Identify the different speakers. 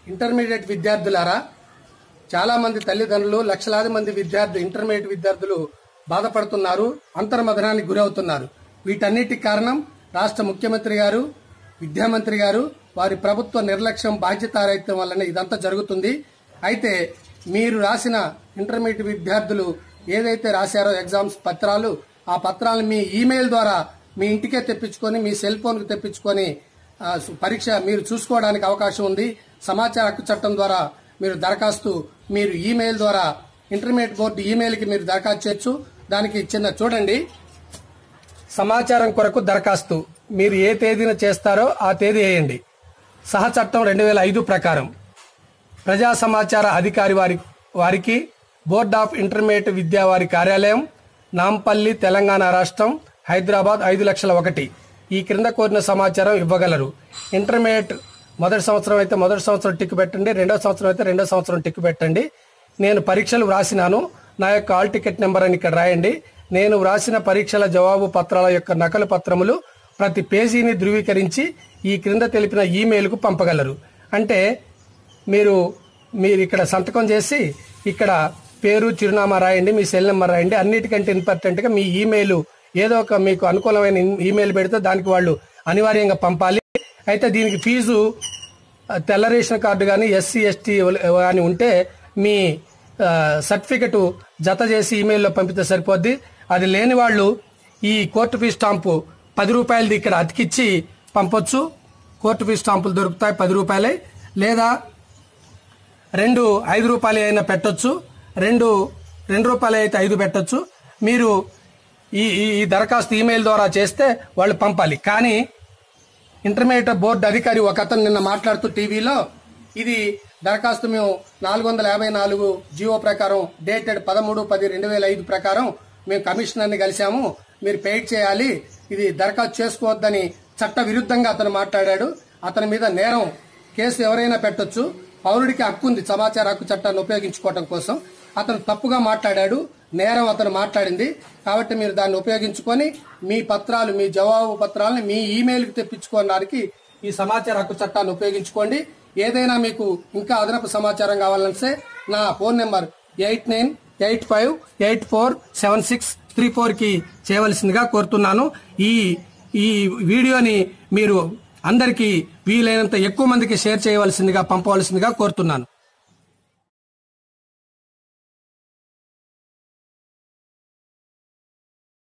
Speaker 1: intermediate విద్యార్థులారా చాలా మంది తల్లిదండ్రులు లక్షలాది మంది విద్యార్థి ఇంటర్మీడియట్ విద్యార్థులు బాధపడుతున్నారు అంతర్మదనానికి గురవుతున్నారు వీటన్నిటికి కారణం రాష్ట్ర ముఖ్యమంత్రి గారు విద్యామంత్రి గారు వారి ప్రభుత్వ నిర్లక్ష్యం బాధ్యతారాహిత్యం వల్లనే ఇదంతా జరుగుతుంది అయితే మీరు రాసిన ఇంటర్మీడియట్ విద్యార్థులు ఏదైతే రాశారో ఎగ్జామ్స్ పత్రాలు ఆ పత్రాలను మీ ఈమెయిల్ ద్వారా మీ ఇంటికే తెప్పించుకొని మీ సెల్ ఫోన్కు తెప్పించుకొని ఆ, సు- పరీక్ష మీరు చూసుకోవడానికి అవకాశం ఉంది సమాచార హక్కు చట్టం ద్వారా మీరు దరఖాస్తు మీరు ఈమెయిల్ ద్వారా ఇంటర్మీడియట్ బోర్డు ఈమెయిల్కి మీరు దరఖాస్తు చేయొచ్చు దానికి చిన్న చూడండి సమాచారం కొరకు దరఖాస్తు మీరు ఏ తేదీన చేస్తారో ఆ తేదీ వేయండి సహ చట్టం రెండు వేల ఐదు ప్రకారం ప్రజా సమాచార అధికారి వారి వారికి బోర్డ్ ఆఫ్ ఇంటర్మీడియట్ విద్యా వారి కార్యాలయం నాంపల్లి తెలంగాణ రాష్ట్రం హైదరాబాద్ ఐదు లక్షల ఒకటి ఈ క్రింద కోరిన సమాచారం ఇవ్వగలరు ఇంటర్మీడియట్ మొదటి సంవత్సరం అయితే మొదటి సంవత్సరం టిక్ పెట్టండి రెండో సంవత్సరం అయితే రెండో సంవత్సరం టిక్ పెట్టండి నేను పరీక్షలు వ్రాసినాను నా యొక్క ఆల్ టికెట్ నెంబర్ అని ఇక్కడ రాయండి నేను వ్రాసిన పరీక్షల జవాబు పత్రాల యొక్క నకలు పత్రములు ప్రతి పేజీని ధృవీకరించి ఈ క్రింద తెలిపిన ఈమెయిల్కు పంపగలరు అంటే మీరు మీరు ఇక్కడ సంతకం చేసి ఇక్కడ పేరు చిరునామా రాయండి మీ సెల్ నెంబర్ రాయండి అన్నిటికంటే ఇంపార్టెంట్గా మీ ఈమెయిల్ ఏదో ఒక మీకు అనుకూలమైన ఈమెయిల్ పెడితే దానికి వాళ్ళు అనివార్యంగా పంపాలి అయితే దీనికి ఫీజు ఆ, తెల్ల రేషన్ కార్డు కానీ ఎస్సీ ఎస్టీ కానీ ఉంటే మీ ఆ, సర్టిఫికెట్ జత చేసి ఈమెయిల్లో పంపితే సరిపోద్ది అది లేని వాళ్ళు ఈ కోర్టు ఫీ స్టాంపు పది రూపాయలది ఇక్కడ అతికిచ్చి పంపొచ్చు కోర్టు ఫీ స్టాంపులు దొరుకుతాయి పది రూపాయలే లేదా రెండు ఐదు రూపాయలు అయినా పెట్టొచ్చు రెండు రెండు రూపాయలు అయితే ఐదు పెట్టొచ్చు మీరు ఈ ఈ ఈ దరఖాస్తు ఈమెయిల్ ద్వారా చేస్తే వాళ్ళు పంపాలి కానీ ఇంటర్మీడియట్ బోర్డు అధికారి ఒక అతను నిన్న మాట్లాడుతూ టీవీలో ఇది దరఖాస్తు మేము నాలుగు వందల యాభై నాలుగు జీవో ప్రకారం డేటెడ్ పదమూడు పది రెండు వేల ఐదు ప్రకారం మేము కమిషనర్ని కలిశాము మీరు పెయిడ్ చేయాలి ఇది దరఖాస్తు చేసుకోవద్దని చట్ట విరుద్ధంగా అతను మాట్లాడాడు అతని మీద నేరం కేసు ఎవరైనా పెట్టొచ్చు పౌరుడికి హక్కు ఉంది సమాచార హక్కు చట్టాన్ని ఉపయోగించుకోవడం కోసం అతను తప్పుగా మాట్లాడాడు నేరం అతను మాట్లాడింది కాబట్టి మీరు దాన్ని ఉపయోగించుకొని మీ పత్రాలు మీ జవాబు పత్రాలను మీ ఈమెయిల్కి తెప్పించుకోవడానికి ఈ సమాచార హక్కు చట్టాన్ని ఉపయోగించుకోండి ఏదైనా మీకు ఇంకా అదనపు సమాచారం కావాలంటే నా phone number eight nine eight five eight four seven six three ఫోర్కి చేయవలసిందిగా కోరుతున్నాను ఈ ఈ వీడియోని మీరు అందరికీ వీలైనంత ఎక్కువ మందికి షేర్ చేయవలసిందిగా పంపవలసిందిగా కోరుతున్నాను